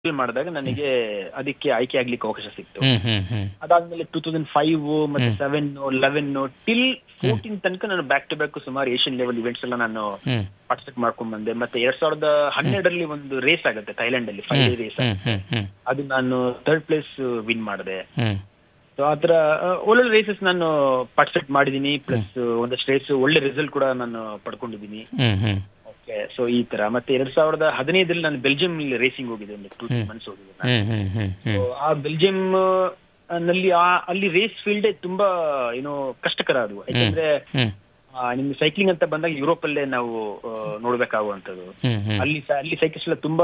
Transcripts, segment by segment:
ಮಾಡಿದಾಗ ನನಗೆ ಅದಕ್ಕೆ ಆಯ್ಕೆ ಆಗ್ಲಿಕ್ಕೆ ಅವಕಾಶ ಸಿಕ್ತು ಹ್ಮ್ ಹ್ಮ್ ಹ್ಮ್ ಅದಾದ್ಮೇಲೆ ಟೂ ತೌಸಂಡ್ ಫೈವ್ ಮತ್ತೆ ಸೆವೆನ್ ಲೆವೆನ್ ಟಿಲ್ ಫೋರ್ಟೀನ್ ತನಕ ನಾನು ಬ್ಯಾಕ್ ಟು ಬ್ಯಾಕ್ ಸುಮಾರು ಏಷ್ಯನ್ ಲೆವೆಲ್ ಇವೆಂಟ್ಸ್ ಎಲ್ಲ ನಾನು ಹ್ಮ್ ಪಾರ್ಟಿಸಿಪೇಟ್ ಮಾಡ್ಕೊಂಡ್ ಬಂದೆ ಮತ್ತೆ ಎರಡ್ ಸಾವಿರದ ಹನ್ನೆರಡರಲ್ಲಿ ಒಂದು ರೇಸ್ ಆಗುತ್ತೆ ಥೈಲ್ಯಾಂಡ್ ಅಲ್ಲಿ ಫೈವ್ ಡೇ ರೇಸ್ ಹ್ಮ್ ಹ್ಮ್ ಹ್ಮ್ ಅದು ನಾನು ಥರ್ಡ್ ಪ್ಲೇಸ್ ವಿನ್ ಮಾಡಿದೆ ಹ್ಮ್ ಸೊ ಆತರ ಒಳ್ಳೊಳ್ಳೆ ರೇಸಸ್ ನಾನು ಪಾರ್ಟಿಸಿಪೇಟ್ ಮಾಡಿದೀನಿ ಪ್ಲಸ್ ಒಂದಷ್ಟು ರೇಸ್ ಒಳ್ಳೆ ರಿಸಲ್ಟ್ ಕೂಡ ನಾನು ಪಡ್ಕೊಂಡಿದ್ದೀನಿ ಹ್ಮ್ ಹ್ಮ್ ಓಕೆ ಸೊ ಈ ತರ ಮತ್ತೆ ಎರಡ್ ಸಾವಿರದ ಹದಿನೈದರಲ್ಲಿ ನಾನು ಬೆಲ್ಜಿಯಂ ರೇಸಿಂಗ್ ಹೋಗಿದ್ದೆ ಒಂದು ಟೂ ತ್ರೀ ಮಂತ್ಸ್ ಹೋಗಿದ್ದೆ ನಾನು. ಹ್ಮ್ ಹ್ಮ್ ಹ್ಮ್ ಹ್ಮ್ So, ಆ ಬೆಲ್ಜಿಯಂ ಆ, ನಲ್ಲಿ ಆ ಅಲ್ಲಿ ರೇಸ್ ಫೀಲ್ಡ್ ತುಂಬಾ ಏನೋ ಕಷ್ಟಕರ ಅದು ಯಾಕಂದ್ರೆ ಹ್ಮ್ ಆ, ನಿಮ್ಗೆ ಸೈಕ್ಲಿಂಗ್ ಅಂತ ಬಂದಾಗ ಯುರೋಪ್ ಅಲ್ಲೇ ನಾವು ಆ, ನೋಡ್ಬೇಕಾಗುವಂತದ್ದು ಹ್ಮ್ ಹ್ಮ್ ಅಲ್ಲಿ ಸ- ಅಲ್ಲಿ ಸೈಕ್ಲಿಸ್ಟ್ ಎಲ್ಲ ತುಂಬಾ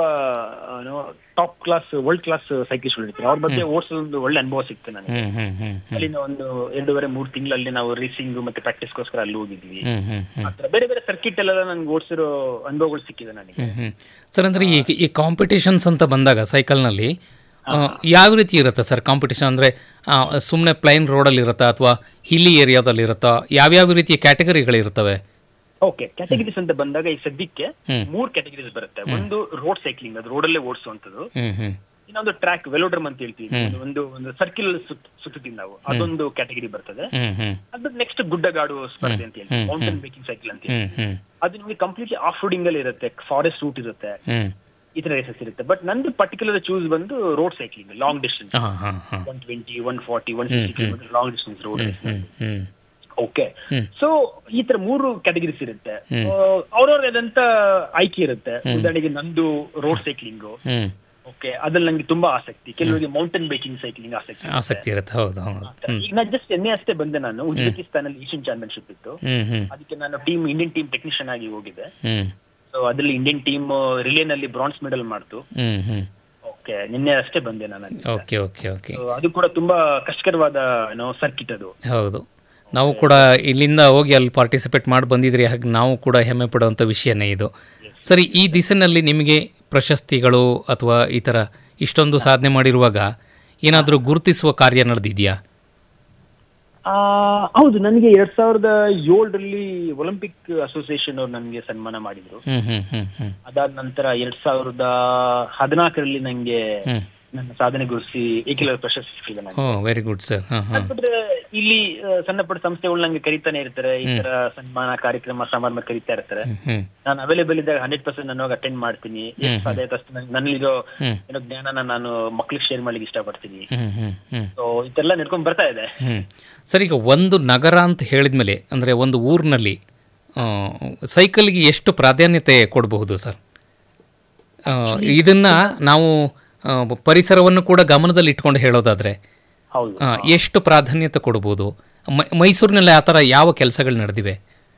top class world class cyclist ಇರ್ತಾರೆ ಅವ್ರ ಬಗ್ಗೆ ಓಡಿಸೋ ಒಂದು ಒಳ್ಳೆ ಅನುಭವ ಸಿಕ್ತು ನನಗೆ ಹ್ಮ್ ಹ್ಮ್ ಹ್ಮ್ ಹ್ಮ್ ಅಲ್ಲಿಂದ ಒಂದು ಎರಡೂವರೆ ಮೂರು ತಿಂಗಳಲ್ಲಿ ನಾವು ರೇಸಿಂಗ್ ಮತ್ತೆ ಪ್ರಾಕ್ಟೀಸ್ಗೋಸ್ಕರ ಅಲ್ಲಿ ಹೋಗಿದ್ವಿ ಹ್ಮ್ ಹ್ಮ್ ಹ್ಮ್ ಆತರ ಬೇರೆ ಬೇರೆ ಸರ್ಕಿಟ್ ಎಲ್ಲ ನನ್ಗೆ ಓಡಿಸಿರೋ ಅನುಭವಗಳು ಸಿಕ್ಕಿದೆ ನನಗೆ ಹ್ಮ್ ಹ್ಮ್ ಸರ್ ಅಂದ್ರೆ ಈ ಈ ಕಾಂಪಿಟೇಷನ್ಸ್ ಅಂತ ಬಂದಾಗ ಸೈಕಲ್ನಲ್ಲಿ ಆ, ಯಾವ ರೀತಿ ಇರುತ್ತೆ ಸರ್ ಕಾಂಪಿಟೇಷನ್ ಅಂದರೆ ಸುಮ್ಮನೆ ಪ್ಲೈನ್ ರೋಡಲ್ಲಿ ಇರುತ್ತಾ ಅಥವಾ ಹಿಲ್ಲಿ ಏರಿಯಾದಲ್ಲಿ ಇರುತ್ತಾ ಯಾವ್ಯಾವ ರೀತಿಯ ಕ್ಯಾಟಗರಿಗಳಿರ್ತವೆ ಓಕೆ ಕ್ಯಾಟಗರೀಸ್ ಅಂತ ಬಂದಾಗ ಈ ಸದ್ಯಕ್ಕೆ ಹ್ಮ್. ಮೂರ್ ಕ್ಯಾಟಗರೀಸ್ ಬರುತ್ತೆ ಒಂದು ರೋಡ್ ಸೈಕ್ಲಿಂಗ್ ಅದು ರೋಡಲ್ಲೇ ಓಡಿಸುವಂತದ್ದು ಹ್ಮ್ ಹ್ಮ್ ಇನ್ನೊಂದು ಟ್ರ್ಯಾಕ್ ವೆಲೋಡ್ರಮ್ ಅಂತ ಹೇಳ್ತೀವಿ ಒಂದು ಒಂದು ಸರ್ಕಿಲ್ ಸುತ್ತೀವಿ ನಾವು ಅದೊಂದು ಕ್ಯಾಟಗರಿ ಬರ್ತದೆ ಹ್ಮ್ ಹ್ಮ್ ಅದು ನೆಕ್ಸ್ಟ್ ಗುಡ್ಡಗಾಡು ಸ್ಪರ್ಧೆ ಅಂತ ಹೇಳ್ತೀವಿ ಹ್ಮ್, ಮೌಂಟೇನ್ ಬೈಕಿಂಗ್ ಸೈಕಲ್ ಅಂತ ಹೇಳಿ ಹ್ಮ್ ಹ್ಮ್ ಅದು ನಿಮಗೆ ಕಂಪ್ಲೀಟ್ಲಿ ಆಫ್ ರೋಡಿಂಗ್ ಅಲ್ಲಿ ಇರುತ್ತೆ ಫಾರೆಸ್ಟ್ ರೂಟ್ ಇರುತ್ತೆ ಹ್ಮ್ ಈ ತರ ರೇಸಸ್ ಇರುತ್ತೆ ಬಟ್ ನಂದು ಪರ್ಟಿಕ್ಯುಲರ್ ಚೂಸ್ ಬಂದು ರೋಡ್ ಸೈಕ್ಲಿಂಗ್ ಲಾಂಗ್ ಡಿಸ್ಟೆನ್ಸ್ ಹಾಂ ಹಾಂ ಹಾಂ one twenty one forty one sixty kilometre long distance road ಹ್ಮ್ ಹ್ಮ್ ಓಕೆ ಹ್ಮ್. ಸೊ ಈ ತರ ಮೂರು ಕ್ಯಾಟಗರೀಸ್ ಇರುತ್ತೆ ಅವ್ರವ್ರದಂತ ಆಯ್ಕೆ ಇರುತ್ತೆ ಉದಾಹರಣೆಗೆ ನಂದು ರೋಡ್ ಸೈಕ್ಲಿಂಗ್ ಹ್ಮ್ ಓಕೆ ಅದ್ರಲ್ಲಿ ನಂಗೆ ತುಂಬಾ ಆಸಕ್ತಿ ಕೆಲವರಿಗೆ ಮೌಂಟೇನ್ ಬೈಕಿಂಗ್ ಸೈಕ್ಲಿಂಗ್ ಆಸಕ್ತಿ ಇರುತ್ತೆ. ಆಸಕ್ತಿ ಇರುತ್ತೆ ಹೌದು ಹೌದು ಹ್ಮ್ ಈಗ ನಾನು ಜಸ್ಟ್ ಎನ್ನೆ ಅಷ್ಟೇ ಬಂದೆ ನಾನು ಉಜ್ಬೇಕಿಸ್ತಾನ್ ಅಲ್ಲಿ ಏಷ್ಯನ್ ಚಾಂಪಿಯನ್ಶಿಪ್ ಇತ್ತು ಹ್ಮ್ ಹ್ಮ್ ಅದಕ್ಕೆ ನಾನು ಟೀಮ್ ಇಂಡಿಯನ್ ಟೀಮ್ ಟೆಕ್ನಿಷಿಯನ್ ಆಗಿ ಹೋಗಿದ್ದೆ ಹ್ಮ್ ಸೊ ಅದ್ರಲ್ಲಿ ಇಂಡಿಯನ್ ಟೀಮ್ ರಿಲೇನಲ್ಲಿ ಬ್ರಾನ್ಸ್ ಮೆಡಲ್ ಮಾಡ್ತು ಹ್ಮ್ ಹ್ಮ್ ಓಕೆ ನಿನ್ನೆ ಅಷ್ಟೇ ಬಂದೆ ನಾನು ಅಲ್ಲಿ. ಓಕೆ ಓಕೆ ಓಕೆ So, ಅದು ಕೂಡ ತುಂಬಾ ಕಷ್ಟಕರವಾದ ಏನೋ ಸರ್ಕಿಟ್ ಅದು ಹೌದು ನಾವು ಕೂಡ ಇಲ್ಲಿಂದ ಹೋಗಿ ಅಲ್ಲಿ ಪಾರ್ಟಿಸಿಪೇಟ್ ಮಾಡಿ ಬಂದಿದ್ರಿ ಹಾಗೆ ನಾವು ಕೂಡ ಹೆಮ್ಮೆ ಪಡುವಂಥ ವಿಷಯನೇ ಇದು ಸರಿ ಈ ದಿಸೆನಲ್ಲಿ ನಿಮಗೆ ಪ್ರಶಸ್ತಿಗಳು ಅಥವಾ ಈ ಥರ ಇಷ್ಟೊಂದು ಸಾಧನೆ ಮಾಡಿರುವಾಗ ಏನಾದರೂ ಗುರುತಿಸುವ ಕಾರ್ಯ ನಡೆದಿದೆಯಾ ಆ, ಹೌದು ನನಗೆ ಎರಡ್ ಸಾವಿರದ ಏಳರಲ್ಲಿ ಒಲಿಂಪಿಕ್ ಅಸೋಸಿಯೇಷನ್ ಅವ್ರು ನನಗೆ ಸನ್ಮಾನ ಮಾಡಿದ್ರು ಹ್ಮ್ ಹ್ಮ್ ಹ್ಮ್ ಹ್ಮ್ ಅದಾದ ನಂತರ ಎರಡ್ ಸಾವಿರದ ಹದಿನಾಲ್ಕರಲ್ಲಿ ನಂಗೆ ಹ್ಮ್ ನನ್ನ ಸಾಧನೆ ಗುರುಸಿ ಏಕಲವ್ಯ ಪ್ರಶಸ್ತಿ ಸಿಕ್ಕಿದೆ ನನಗೆ ಓ ವೆರಿ ಗುಡ್ ಸರ್ ಹಾಂ ಹಾಂ ಬಿಟ್ರೆ ಇಲ್ಲಿ ಆ, ಸಣ್ಣ ಪುಟ್ಟ ಸಂಸ್ಥೆಗಳು ನಂಗೆ ಕರೀತಾನೆ ಇರ್ತಾರೆ ಈ ತರ ಸನ್ಮಾನ ಕಾರ್ಯಕ್ರಮ ಸಮಾರಂಭ ಕರೀತಾ ಇರ್ತಾರೆ ಹ್ಮ್ ನಾನು ಅವೈಲೇಬಲ್ ಇದ್ದಾಗ ಹಂಡ್ರೆಡ್ ಪರ್ಸೆಂಟ್ ನಾನು ಅಟೆಂಡ್ ಮಾಡ್ತೀನಿ ಎಷ್ಟು ಸಾಧ್ಯ ಆಯ್ತು ಅಷ್ಟು ನನ್- ನನ್ನಲ್ಲಿರೋ ಹ್ಮ್. ಏನೋ ಜ್ಞಾನನ ನಾನು ಮಕ್ಳಿಗೆ ಶೇರ್ ಮಾಡ್ಲಿಕ್ಕೆ ಇಷ್ಟಪಡ್ತೀನಿ ಹ್ಮ್ ಹ್ಮ್ ಹ್ಮ್ ಸೊ ಇದೆಲ್ಲ ನಡ್ಕೊಂಡ್ ಬರ್ತಾ ಇದೆ ಹ್ಮ್ ಸರ್ ಈಗ ಒಂದು ನಗರ ಅಂತ ಹೇಳಿದ್ಮೇಲೆ ಅಂದರೆ ಒಂದು ಊರಿನಲ್ಲಿ ಆ, ಸೈಕಲ್ಗೆ ಎಷ್ಟು ಪ್ರಾಧಾನ್ಯತೆ ಕೊಡಬಹುದು ಸರ್ ಆ, ಇದನ್ನ ನಾವು ಆ, ಪರಿಸರವನ್ನು ಕೂಡ ಗಮನದಲ್ಲಿ ಇಟ್ಕೊಂಡು ಹೇಳೋದಾದ್ರೆ ಹೌದು ಆ, ಎಷ್ಟು ಪ್ರಾಧಾನ್ಯತೆ ಕೊಡ್ಬೋದು ಮೈ- ಮೈಸೂರಿನಲ್ಲಿ ಆ ಥರ ಯಾವ ಕೆಲಸಗಳು ನಡೆದಿವೆ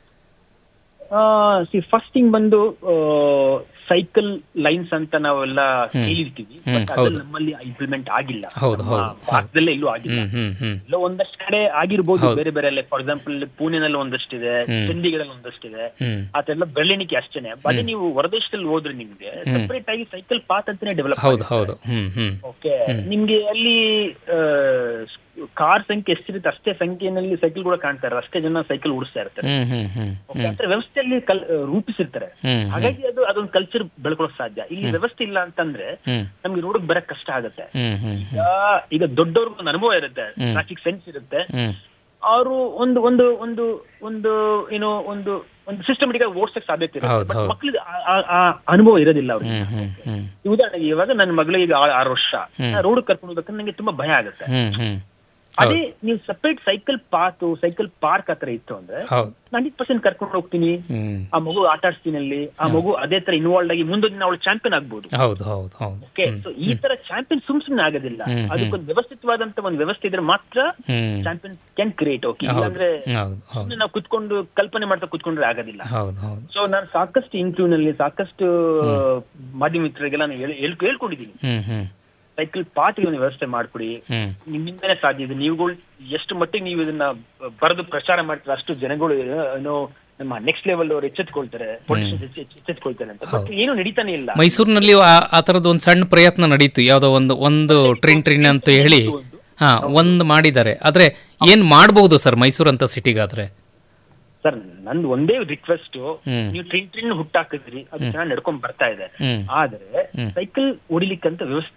ಸಿ ಫಸ್ಟ್ ಥಿಂಗ್ ಬಂದು ಸೈಕಲ್ ಲೈನ್ಸ್ ಅಂತ ನಾವೆಲ್ಲ ಕೇಳಿರ್ತೀವಿ ಹ್ಮ್, ಬಟ್ ಹೌದು. ಅದು ನಮ್ಮಲ್ಲಿ ಇಂಪ್ಲಿಮೆಂಟ್ ಆಗಿಲ್ಲ ಹೌದು, ನಮ್ಮ ಹೌದು, ಭಾರತದಲ್ಲೇ ಎಲ್ಲೂ ಆಗಿಲ್ಲ ಹ್ಮ್ ಹ್ಮ್ ಹ್ಮ್ ಎಲ್ಲೋ ಒಂದಷ್ಟು ಕಡೆ ಆಗಿರ್ಬೋದು ಬೇರೆ ಬೇರೆ ಫಾರ್ ಎಕ್ಸಾಂಪಲ್ ಪುಣೆನಲ್ಲಿ ಒಂದಷ್ಟಿದೆ ಚಂಡೀಗಢಲ್ಲಿ ಒಂದಷ್ಟಿದೆ ಹ್ಮ್ ಅದೆಲ್ಲ ಬೆರಳಿಣಿಕೆ ಅಷ್ಟೇನೆ ಅದೇ ನೀವು ಹೊರದೇಶದಲ್ಲಿ ಹೋದ್ರೆ ನಿಮ್ಗೆ ಸೆಪರೇಟ್ ಆಗಿ ಸೈಕಲ್ ಪಾತ್ ಅಂತಾನೆ ಡೆವಲಪ್ ಹೌದು ಹೌದು ಹ್ಮ್ ಹ್ಮ್ ಓಕೆ ನಿಮ್ಗೆ ಅಲ್ಲಿ ಕಾರ್ ಸಂಖ್ಯೆ ಎಷ್ಟಿರುತ್ತೆ ಅಷ್ಟೇ ಸಂಖ್ಯೆಯಲ್ಲಿ ಸೈಕಲ್ ಕೂಡ ಕಾಣ್ತಾರೆ ಅಷ್ಟೇ ಜನ ಸೈಕಲ್ ಓಡಿಸ್ತಾ ಇರ್ತಾರೆ ಹ್ಮ್ ಹ್ಮ್ ಹ್ಮ್ Okay, ಅಂದ್ರೆ ವ್ಯವಸ್ಥೆಯಲ್ಲಿ ಕಲ್ ಆ, ರೂಪಿಸಿರ್ತಾರೆ ಹ್ಮ್ ಹಾಗಾಗಿ ಅದು ಅದೊಂದು ಕಲ್ಚರ್ ಬೆಳ್ಕೊಳಕ್ ಸಾಧ್ಯ ಇಲ್ಲಿ ವ್ಯವಸ್ಥೆ ಇಲ್ಲ ಅಂತಂದ್ರೆ ಹ್ಮ್ ನಮ್ಗೆ ರೋಡ್ ಬರಕ್ ಕಷ್ಟ ಆಗುತ್ತೆ ಹ್ಮ್ ಹ್ಮ್ ಈಗ ಈಗ ದೊಡ್ಡವ್ರಿಗೆ ಒಂದು ಅನುಭವ ಇರುತ್ತೆ ಟ್ರಾಫಿಕ್ ಸೆನ್ಸ್ ಇರುತ್ತೆ ಹ್ಮ್ ಅವರು ಒಂದು ಒಂದು ಒಂದು ಒಂದು ಏನೋ ಒಂದು ಒಂದು ಸಿಸ್ಟಮೆಟಿಕ್ ಆಗಿ ಓಡ್ಸಕ್ ಸಾಧ್ಯತೆ ಇರುತ್ತೆ ಹೌದು, ಬಟ್ ಹೌದು. ಮಕ್ಳಿಗೆ ಆ- ಆ- ಆ ಅನುಭವ ಇರೋದಿಲ್ಲ ಅವ್ರಿಗೆ ಹ್ಮ್ ಹ್ಮ್ ಹ್ಮ್ ಈ ಉದಾಹರಣೆಗೆ ಇವಾಗ ನನ್ನ ಮಗಳಿಗೆ ಈಗ ಆ- ಆರು ವರ್ಷ ರೋಡ್ ಕರ್ಕೊಂಡು ಹೋಗ್ಬೇಕಂದ್ರೆ ನಂಗೆ ತುಂಬಾ ಭಯ ಆಗುತ್ತೆ ಹ್ಮ್ ಹ್ಮ್ ಅದೇ ನೀವು separate cycle path cycle park ಹತ್ರ ಇತ್ತು ಅಂದ್ರೆ ಹೌದು ಹಂಡ್ರೆಡ್ ಪರ್ಸೆಂಟ್ ಕರ್ಕೊಂಡು ಹೋಗ್ತೀನಿ ಹ್ಮ್ ಆ ಮಗು ಆಟ ಆಡ್ಸ್ತೀನಿ ಅಲ್ಲಿ ಆ ಮಗು ಅದೇ ತರ ಇನ್ವಾಲ್ವ್ ಆಗಿ ಮುಂದೊಂದು ದಿನ ಅವಳು ಚಾಂಪಿಯನ್ ಆಗ್ಬೋದು ಹೌದು ಹೌದು ಹೌದು ಓಕೆ ಸೊ ಈ ತರ ಚಾಂಪಿಯನ್ ಸುಮ್ ಸುಮ್ನೆ ಆಗೋದಿಲ್ಲ ಹ್ಮ್, ಹ್ಮ್. ಅದಕ್ಕೊಂದು ವ್ಯವಸ್ಥಿತವಾದಂತ ಒಂದು ವ್ಯವಸ್ಥೆ ಇದ್ರೆ ಮಾತ್ರ ಹ್ಮ್ ಚಾಂಪಿಯನ್ ಕ್ಯಾನ್ ಕ್ರಿಯೇಟ್ ಓಕೆ ಹೌದು ಇಲ್ಲಾಂದ್ರೆ ಹೌದು ಹೌದು ಸುಮ್ನೆ ನಾವು ಕುತ್ಕೊಂಡು ಕಲ್ಪನೆ ಮಾಡ್ತಾ ಕುತ್ಕೊಂಡ್ರೆ ಆಗೋದಿಲ್ಲ ಹೌದು ಹೌದು ಸೊ ನಾನು ಸಾಕಷ್ಟು ಇಂಟರ್ವ್ಯೂ ನಲ್ಲಿ ಸಾಕಷ್ಟು ಮಾಧ್ಯಮ ಮಿತ್ರರಿಗೆಲ್ಲ ನಾನು ಹೇಳ್- ಹೇಳ್- ಹೇಳ್ಕೊಂಡಿದ್ದೀನಿ ಹ್ಮ್ ಹ್ಮ್ ಸೈಕಲ್ ಪಾತ್ಗೆ ಒಂದು ವ್ಯವಸ್ಥೆ ಮಾಡ್ಕೊಡಿ ಹ್ಮ್ ನಿಮ್ಮಿಂದನೇ ಸಾಧ್ಯ ಇದೆ ನೀವುಗಳು ಎಷ್ಟು ಮಟ್ಟಿಗೆ ನೀವು ಇದನ್ನ ಬರೆದು ಪ್ರಚಾರ ಮಾಡ್ತೀರ ಅಷ್ಟು ಜನಗಳು ಏನೋ ನಮ್ಮ ನೆಕ್ಸ್ಟ್ ಲೆವೆಲ್ ಅವರು ಎಚ್ಚೆತ್ಕೊಳ್ತಾರೆ ಪೊಲಿಟಿಷಿಯನ್ಸ್ ಎಚ್ಚೆತ್ಕೊಳ್ತಾರೆ ಅಂತ ಬಟ್ ಏನು ನಡೀತಾನೆ ಇಲ್ಲ ಮೈಸೂರಿನಲ್ಲಿ ಆ- ಆ ಥರದ್ದು ಒಂದು ಸಣ್ಣ ಪ್ರಯತ್ನ ನಡೀತು ಯಾವುದೋ ಒಂದು ಒಂದು ಟ್ರಿನ್ ಟ್ರಿನ್ ಅಂತ ಹೇಳಿ ಹಾ ಒಂದು ಮಾಡಿದ್ದಾರೆ ಆದ್ರೆ ಏನ್ ಮಾಡಬಹುದು ಸರ್ ಮೈಸೂರು ಅಂತ ಸಿಟಿಗಾದ್ರೆ ಸರ್ ನಂದು ಒಂದೇ ರಿಕ್ವೆಸ್ಟ್ ಹ್ಮ್. ನೀವು ಟ್ರಿನ್ ಟ್ರಿನ್ ಹುಟ್ಟಾಕಿದ್ರಿ ಅದು ಚೆನ್ನಾಗಿ ನಡ್ಕೊಂಡ್ ಬರ್ತಾ ಇದೆ ಹ್ಮ್ ಆದ್ರೆ ಸೈಕಲ್ ಹೊಡಿಲಿಕ್ಕಂತ ವ್ಯವಸ್ಥೆ